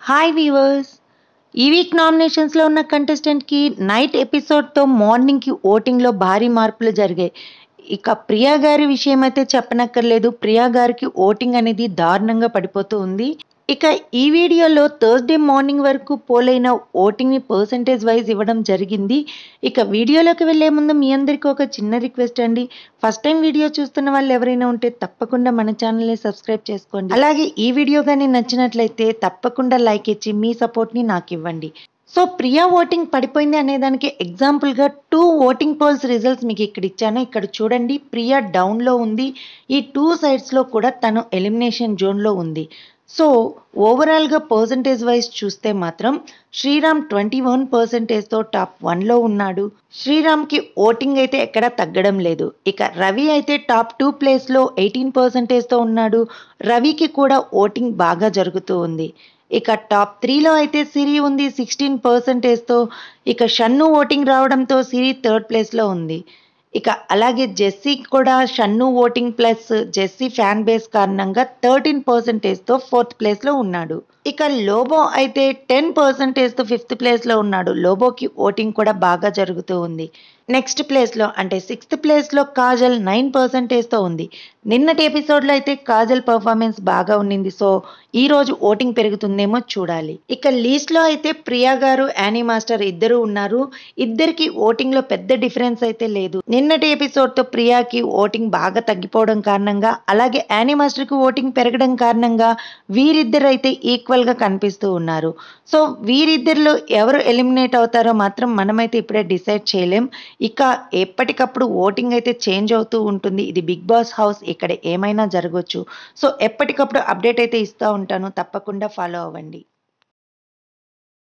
hi viewers ఈ week నామినేషన్స్లో ఉన్న కంటెస్టెంట్కి నైట్ ఎపిసోడ్తో మార్నింగ్కి ఓటింగ్లో భారీ మార్పులు జరిగాయి ఇక ప్రియా గారి విషయం అయితే చెప్పనక్కర్లేదు ప్రియా గారికి ఓటింగ్ అనేది దారుణంగా పడిపోతూ ఉంది ఇక ఈ వీడియోలో థర్స్డే మార్నింగ్ వరకు పోలైన ఓటింగ్ని పర్సంటేజ్ వైజ్ ఇవ్వడం జరిగింది ఇక వీడియోలోకి వెళ్ళే ముందు మీ అందరికీ ఒక చిన్న రిక్వెస్ట్ అండి ఫస్ట్ టైం వీడియో చూస్తున్న వాళ్ళు ఎవరైనా ఉంటే తప్పకుండా మన ఛానల్ని సబ్స్క్రైబ్ చేసుకోండి అలాగే ఈ వీడియో కానీ నచ్చినట్లయితే తప్పకుండా లైక్ ఇచ్చి మీ సపోర్ట్ని నాకు ఇవ్వండి సో ప్రియా ఓటింగ్ పడిపోయింది అనే దానికి ఎగ్జాంపుల్గా టూ ఓటింగ్ పోల్స్ రిజల్ట్స్ మీకు ఇక్కడ ఇచ్చాను ఇక్కడ చూడండి ప్రియా డౌన్లో ఉంది ఈ టూ సైడ్స్లో కూడా తను ఎలిమినేషన్ జోన్లో ఉంది సో ఓవరాల్గా పర్సంటేజ్ వైజ్ చూస్తే మాత్రం శ్రీరామ్ ట్వంటీ వన్ పర్సెంటేజ్తో టాప్ వన్లో ఉన్నాడు శ్రీరామ్కి ఓటింగ్ అయితే ఎక్కడా తగ్గడం లేదు ఇక రవి అయితే టాప్ టూ ప్లేస్లో ఎయిటీన్ పర్సెంటేజ్తో ఉన్నాడు రవికి కూడా ఓటింగ్ బాగా జరుగుతూ ఉంది ఇక టాప్ త్రీలో అయితే సిరి ఉంది సిక్స్టీన్ పర్సెంటేజ్తో ఇక షన్ను ఓటింగ్ రావడంతో సిరి థర్డ్ ప్లేస్లో ఉంది ఇక అలాగే జెస్సీ కూడా Shannu voting plus Jessie fan base కారణంగా థర్టీన్ పర్సెంటేజ్తో ఫోర్త్ ప్లేస్లో ఉన్నాడు ఇక లోబో అయితే టెన్ పర్సెంటేజ్తో ఫిఫ్త్ ప్లేస్లో ఉన్నాడు లోబోకి ఓటింగ్ కూడా బాగా జరుగుతూ ఉంది నెక్స్ట్ ప్లేస్లో అంటే సిక్స్త్ ప్లేస్లో కాజల్ నైన్ పర్సెంటేజ్తో ఉంది నిన్నటి ఎపిసోడ్లో అయితే కాజల్ పర్ఫార్మెన్స్ బాగా ఉండింది సో ఈ రోజు ఓటింగ్ పెరుగుతుందేమో చూడాలి ఇక లీస్ట్లో అయితే ప్రియా గారు యానీ మాస్టర్ ఇద్దరు ఉన్నారు ఇద్దరికి ఓటింగ్లో పెద్ద డిఫరెన్స్ అయితే లేదు నిన్నటి ఎపిసోడ్తో ప్రియాకి ఓటింగ్ బాగా తగ్గిపోవడం కారణంగా అలాగే యానీ మాస్టర్కి ఓటింగ్ పెరగడం కారణంగా వీరిద్దరు అయితే ఈక్వల్గా కనిపిస్తూ ఉన్నారు సో వీరిద్దరిలో ఎవరు ఎలిమినేట్ అవుతారో మాత్రం మనమైతే ఇప్పుడే డిసైడ్ చేయలేం ఇక ఎప్పటికప్పుడు ఓటింగ్ అయితే చేంజ్ అవుతూ ఉంటుంది ఇది బిగ్ బాస్ హౌస్ ఇక్కడ ఏమైనా జరగవచ్చు సో ఎప్పటికప్పుడు అప్డేట్ అయితే ఇస్తూ ఉంటాను తప్పకుండా ఫాలో అవ్వండి